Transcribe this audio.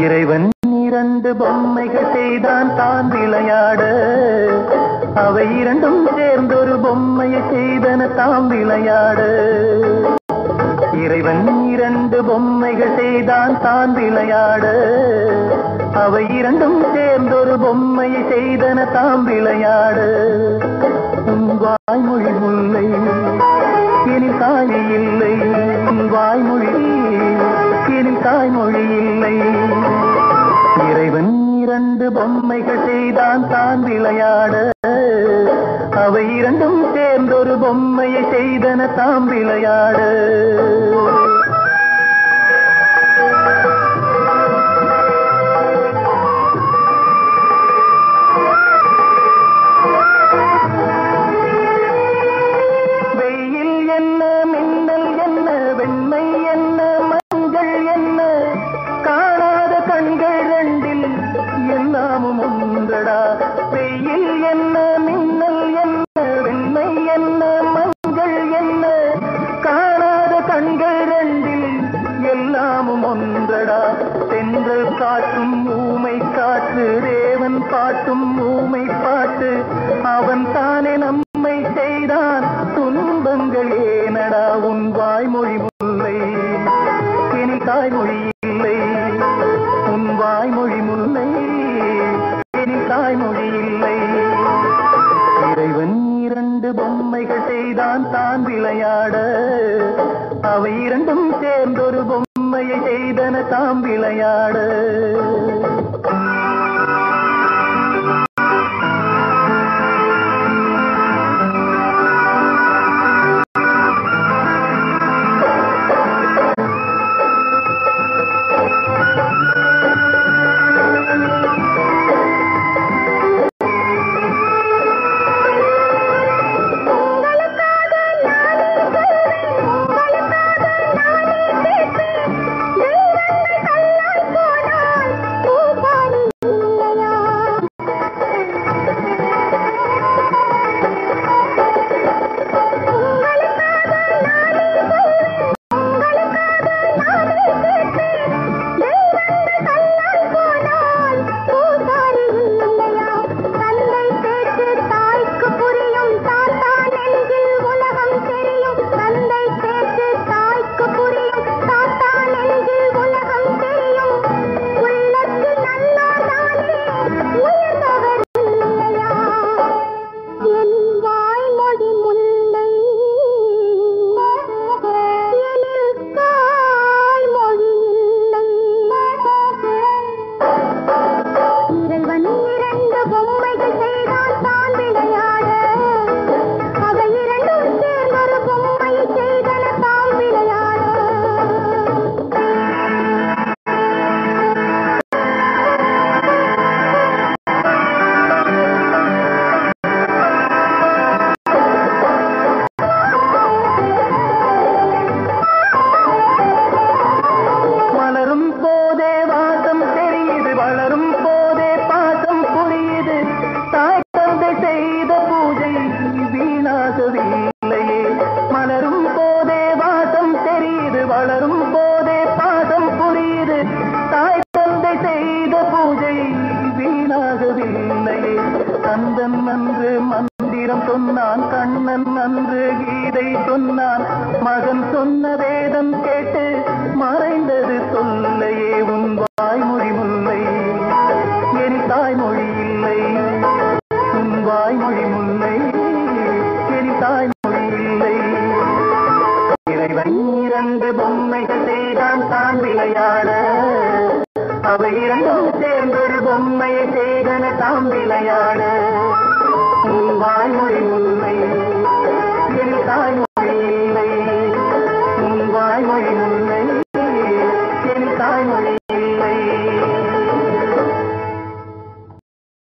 இறைவன் இரண்டு பொம்மைகள் செய்தான் தான் விளையாட அவை இரண்டும் சேர்ந்தொரு பொம்மையை செய்தன தாம் விளையாட இறைவன் இரண்டு பொம்மைகள் செய்தான் தான் விளையாட அவை இரண்டும் சேர்ந்தொரு பொம்மையை செய்தன தாம் விளையாட உன் வாய்மொழி முல்லை எனில் தாய்மொழி இல்லை உன் வாய்மொழி எனில் தாய்மொழி இல்லை இறைவன் இரண்டு பொம்மைகள் செய்தான் தான் விளையாட அவை இரண்டும் சேர்ந்தொரு பொம்மையை செய்தன தாம் விளையாட வெயில் என்ன மின்னல் என்ன வெண்மை என்ன மஞ்சள் என்ன காணாத கண்கள் ரெண்டில் எல்லாமும் ஒன்றடா வெயில் என்ன மின்னல் என்ன வெண்மை என்ன மஞ்சள் என்ன காணாத கண்கள் ரெண்டில் எல்லாமும் ஒன்றடா தென்றல் காற்றும் ஊமை காற்று தேவன் பாட்டும் ஊமை பாட்டு அவன் தானே நம்மை செய்தான் துன்பங்கள் ஏனடா உன் வாய்மொழி முல்லை இனி தாய்மொழி இல்லை உன் வாய்மொழி முல்லை இனி தாய்மொழி இல்லை இறைவன் இரண்டு பொம்மைகள் செய்தான் தான் விளையாட அவை இரண்டும் சேர்ந்தொரு பொம்மையை செய்தன தாம் விளையாட என் வாய்மொழி முல்லை எனில் தாய்மொழி இல்லை இறைவன் இரண்டு பொம்மைகள் செய்தான் தான் விளையாட அவை இரண்டும் சேர்ந்தொரு பொம்மையை செய்தன தாம் விளையாட மலரும் போதே வாசம் தெரியுது வளரும் போதே பாசம் புரியுது தாய் தந்தை செய்த பூஜை வீணாகவில்லையே மலரும் போதே வாசம் தெரியுது வளரும் போதே பாசம் புரியுது தாய் தந்தை செய்த பூஜை வீணாகவில்லையே கந்தன் நன்று மந்திரம் சொன்னான் கண்ணன் நன்று கீதை சொன்னான் மகன் சொன்ன வேதம் கேட்டு மறைந்தது சொல்லையே உன் வாய்மொழி முல்லை என் தாய்மொழி இல்லை உன் வாய்மொழி முல்லை என் தாய்மொழி இல்லை இறைவன் இரண்டு பொம்மைகள் செய்தான் தான் விளையாட அவை இரண்டும் சேர்ந்தொரு பொம்மையை செய்தன தாம் விளையாட உன் வாய்மொழி